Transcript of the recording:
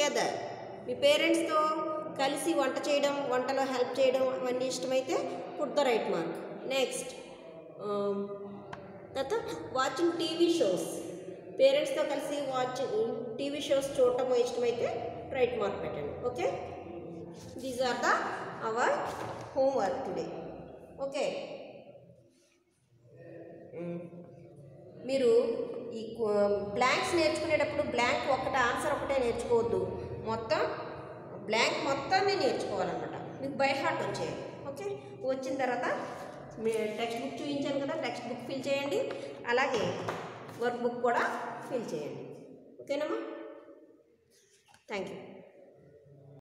together మీ పేరెంట్స్తో కలిసి వంట చేయడం వంటలో హెల్ప్ చేయడం అవన్నీ ఇష్టమైతే put the right mark next తర్వాత వాచింగ్ టీవీ షోస్ పేరెంట్స్తో కలిసి వాచింగ్ టీవీ షోస్ చూడటం ఇష్టమైతే రైట్ మార్క్ పెట్టండి okay these are the our homework today okay మీరు ఈ బ్లాంక్స్ నేర్చుకునేటప్పుడు బ్లాంక్ ఒకటే ఆన్సర్ ఒకటే నేర్చుకోవద్దు మొత్తం బ్లాంక్ మొత్తాన్ని నేర్చుకోవాలన్నమాట మీకు బై హార్ట్ వచ్చేయాలి ఓకే వచ్చిన తర్వాత మీ టెక్స్ట్ బుక్ చూపించాను కదా టెక్స్ట్ బుక్ ఫిల్ చేయండి అలాగే వర్క్ బుక్ కూడా ఫిల్ చేయండి ఓకేనమ్మా థ్యాంక్ యూ